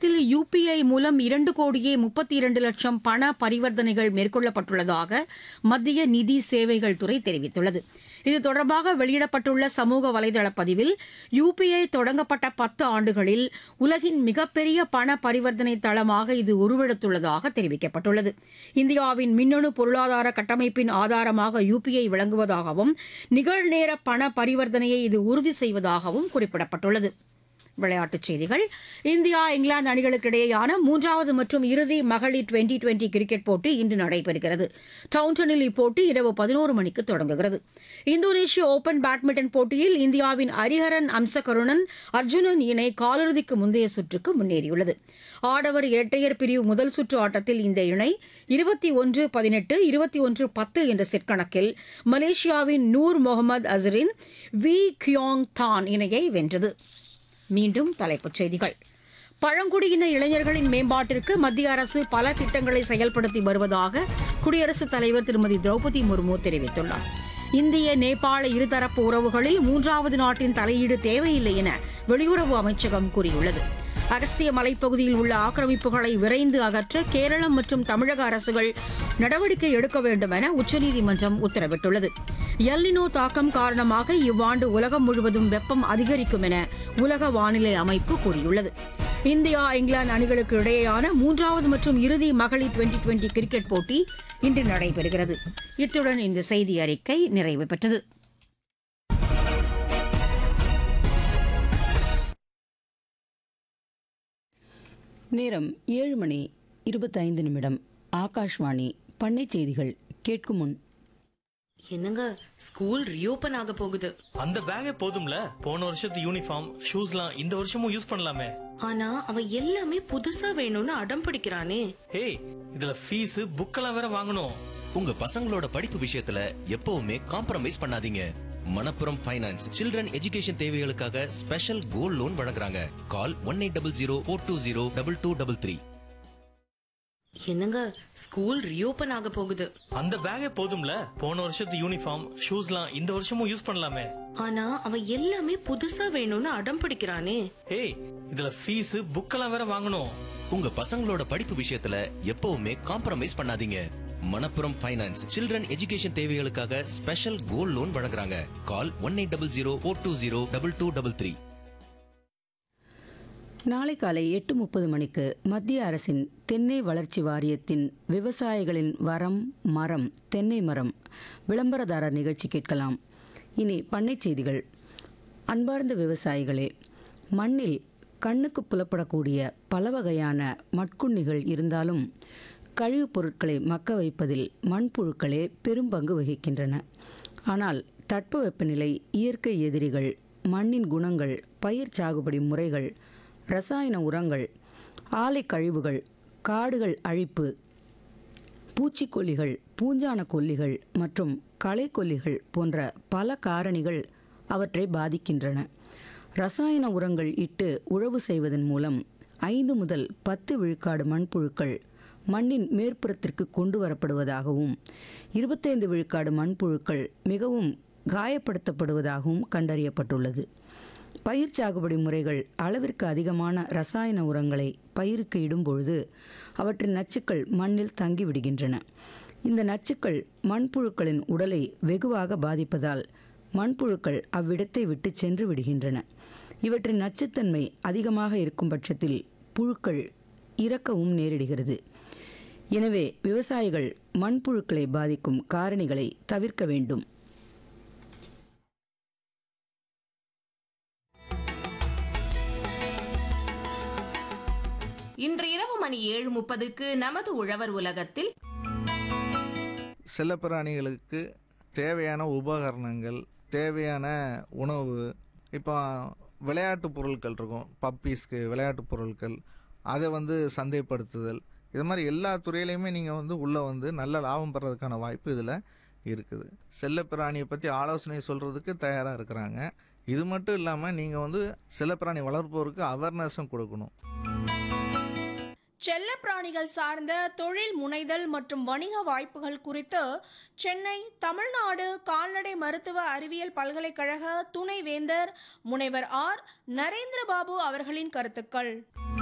தமிழகத்தில் யுபிஐ மூலம் இரண்டு கோடியே முப்பத்தி இரண்டு லட்சம் பண பரிவர்த்தனைகள் மேற்கொள்ளப்பட்டுள்ளதாக மத்திய நிதி சேவைகள் துறை தெரிவித்துள்ளது இது தொடர்பாக வெளியிடப்பட்டுள்ள சமூக வலைதள பதிவில் யுபிஐ தொடங்கப்பட்ட பத்து ஆண்டுகளில் உலகின் மிகப்பெரிய பண பரிவர்த்தனை தளமாக இது உருவெடுத்துள்ளதாக தெரிவிக்கப்பட்டுள்ளது இந்தியாவின் மின்னணு பொருளாதார கட்டமைப்பின் ஆதாரமாக யுபிஐ விளங்குவதாகவும் நிகழ்நேர பண பரிவர்த்தனையை இது உறுதி செய்வதாகவும் குறிப்பிடப்பட்டுள்ளது விளையாட்டுச் செய்திகள் இந்தியா இங்கிலாந்து அணிகளுக்கு இடையேயான மூன்றாவது மற்றும் இறுதி மகளிர் டுவெண்டி டுவெண்டி கிரிக்கெட் போட்டி இன்று நடைபெறுகிறது டவுன்டனில் இப்போட்டி இரவு பதினோரு மணிக்கு தொடங்குகிறது இந்தோனேஷிய ஓபன் பேட்மிண்டன் போட்டியில் இந்தியாவின் ஹரிஹரன் அம்சகருணன் அர்ஜுனன் இணை காலிறுதிக்கு முந்தைய சுற்றுக்கு முன்னேறியுள்ளது ஆடவர் இரட்டையர் பிரிவு முதல் சுற்று ஆட்டத்தில் இந்த இணை இருபத்தி ஒன்று பதினெட்டு இருபத்தி ஒன்று பத்து என்ற செட் கணக்கில் மலேசியாவின் நூர் முகமது அசரின் வி கியோங் தான் இணையை வென்றது மீண்டும் தலைப்புச் செய்திகள் பழங்குடியின இளைஞர்களின் மேம்பாட்டிற்கு மத்திய அரசு பல திட்டங்களை செயல்படுத்தி வருவதாக குடியரசுத் தலைவர் திருமதி திரௌபதி முர்மு தெரிவித்துள்ளார் இந்திய நேபாள இருதரப்பு உறவுகளில் மூன்றாவது நாட்டின் தலையீடு தேவையில்லை என வெளியுறவு அமைச்சகம் கூறியுள்ளது அகஸ்திய மலைப்பகுதியில் உள்ள ஆக்கிரமிப்புகளை விரைந்து அகற்ற கேரளம் மற்றும் தமிழக அரசுகள் நடவடிக்கை எடுக்க வேண்டும் என உச்சநீதிமன்றம் உத்தரவிட்டுள்ளது எல்லினோ தாக்கம் காரணமாக இவ்வாண்டு உலகம் முழுவதும் வெப்பம் அதிகரிக்கும் என உலக வானிலை அமைப்பு கூறியுள்ளது இந்தியா இங்கிலாந்து அணிகளுக்கு இடையேயான மூன்றாவது மற்றும் இறுதி மகளிர் டுவெண்டி டுவெண்டி கிரிக்கெட் போட்டி இன்று நடைபெறுகிறது இத்துடன் இந்த செய்தி அறிக்கை நிறைவு பெற்றது நேரம் ஏழு மணி இருபத்தைந்து நிமிடம் ஆகாஷ்வாணி பண்ணை செய்திகள் கேட்கும் முன் என்னங்க ஸ்கூல் ரீஓபன் ஆக போகுது அந்த பேக்கே போதும்ல போன வருஷத்து யூனிஃபார்ம் ஷூஸ்லாம் இந்த வருஷமும் யூஸ் பண்ணலாமே ஆனா அவன் எல்லாமே புதுசா வேணும்னு அடம் பிடிக்கிறானே ஏய் இதுல ஃபீஸ் புக்கெல்லாம் வேற வாங்கணும் உங்க பசங்களோட படிப்பு விஷயத்துல எப்பவுமே காம்ப்ரமைஸ் பண்ணாதீங்க மணப்புரம் ஃபைனான்ஸ் சில்ட்ரன் எஜுகேஷன் தேவைகளுக்காக ஸ்பெஷல் கோல்ட் லோன் வழங்குறாங்க call one eight double zero four two zero double two double three என்னங்க ஸ்கூல் ரீஓபன் ஆக போகுது அந்த பேக்கே போதும்ல போன வருஷத்து யூனிஃபார்ம் ஷூஸ்லாம் இந்த வருஷமும் யூஸ் பண்ணலாமே ஆனா அவன் எல்லாமே புதுசா வேணும்னு அடம் பிடிக்கிறானே ஏய் இதுல ஃபீஸ் புக்கெல்லாம் வேற வாங்கணும் உங்க பசங்களோட படிப்பு விஷயத்துல எப்பவுமே காம்ப்ரமைஸ் பண்ணாதீங்க மணப்புரம் ஃபைனான்ஸ் சில்ட்ரன் எஜுகேஷன் தேவைகளுக்காக ஸ்பெஷல் கோல்ட் லோன் வழங்குறாங்க call one eight double zero four two zero double two double three நாளை காலை எட்டு முப்பது மணிக்கு மத்திய அரசின் தென்னை வளர்ச்சி வாரியத்தின் விவசாயிகளின் வரம் மரம் தென்னை மரம் விளம்பரதாரர் நிகழ்ச்சி கேட்கலாம் இனி பண்ணைச் செய்திகள் அன்பார்ந்த விவசாயிகளே மண்ணில் கண்ணுக்கு புலப்படக்கூடிய பல வகையான மட்குண்ணிகள் இருந்தாலும் கழிவுப் பொருட்களை மக்க வைப்பதில் மண்புழுக்களே பெரும்பங்கு வகிக்கின்றன ஆனால் தட்பவெப்பநிலை இயற்கை எதிரிகள் மண்ணின் குணங்கள் பயிர் சாகுபடி முறைகள் ரசாயன உரங்கள் ஆலை கழிவுகள் காடுகள் அழிப்பு பூச்சிக்கொல்லிகள் பூஞ்சான கொல்லிகள் மற்றும் களைக்கொல்லிகள் போன்ற பல காரணிகள் அவற்றை பாதிக்கின்றன ரசாயன உரங்கள் இட்டு உழவு செய்வதன் மூலம் ஐந்து முதல் பத்து விழுக்காடு மண்புழுக்கள் மண்ணின் மேற்புறத்திற்கு கொண்டு வரப்படுவதாகவும் இருபத்தைந்து விழுக்காடு மண்புழுக்கள் மிகவும் காயப்படுத்தப்படுவதாகவும் கண்டறியப்பட்டுள்ளது பயிர் சாகுபடி முறைகள் அளவிற்கு அதிகமான ரசாயன உரங்களை பயிருக்கு இடும்பொழுது அவற்றின் நச்சுக்கள் மண்ணில் தங்கிவிடுகின்றன இந்த நச்சுக்கள் மண்புழுக்களின் உடலை வெகுவாக பாதிப்பதால் மண்புழுக்கள் அவ்விடத்தை விட்டு சென்று விடுகின்றன இவற்றின் நச்சுத்தன்மை அதிகமாக இருக்கும் பட்சத்தில் புழுக்கள் இறக்கவும் நேரிடுகிறது எனவே விவசாயிகள் மண்புழுக்களை பாதிக்கும் காரணிகளை தவிர்க்க வேண்டும் இன்று இரவு மணி ஏழு முப்பதுக்கு நமது உழவர் உலகத்தில் செல்லப்பிராணிகளுக்கு தேவையான உபகரணங்கள் தேவையான உணவு இப்போ விளையாட்டு பொருட்கள் இருக்கும் பப்பீஸ்க்கு விளையாட்டு பொருட்கள் அதை வந்து சந்தைப்படுத்துதல் இது மாதிரி எல்லா துறையிலையுமே நீங்கள் வந்து உள்ளே வந்து நல்ல லாபம் பெறதுக்கான வாய்ப்பு இதில் இருக்குது செல்லப்பிராணியை பற்றி ஆலோசனை சொல்கிறதுக்கு தயாராக இருக்கிறாங்க இது மட்டும் இல்லாமல் நீங்கள் வந்து செல்லப்பிராணி வளர்ப்போருக்கு அவேர்னஸும் கொடுக்கணும் செல்லப்பிராணிகள் சார்ந்த தொழில் முனைதல் மற்றும் வணிக வாய்ப்புகள் குறித்து சென்னை தமிழ்நாடு கால்நடை மருத்துவ அறிவியல் பல்கலைக்கழக துணைவேந்தர் முனைவர் ஆர் நரேந்திரபாபு அவர்களின் கருத்துக்கள்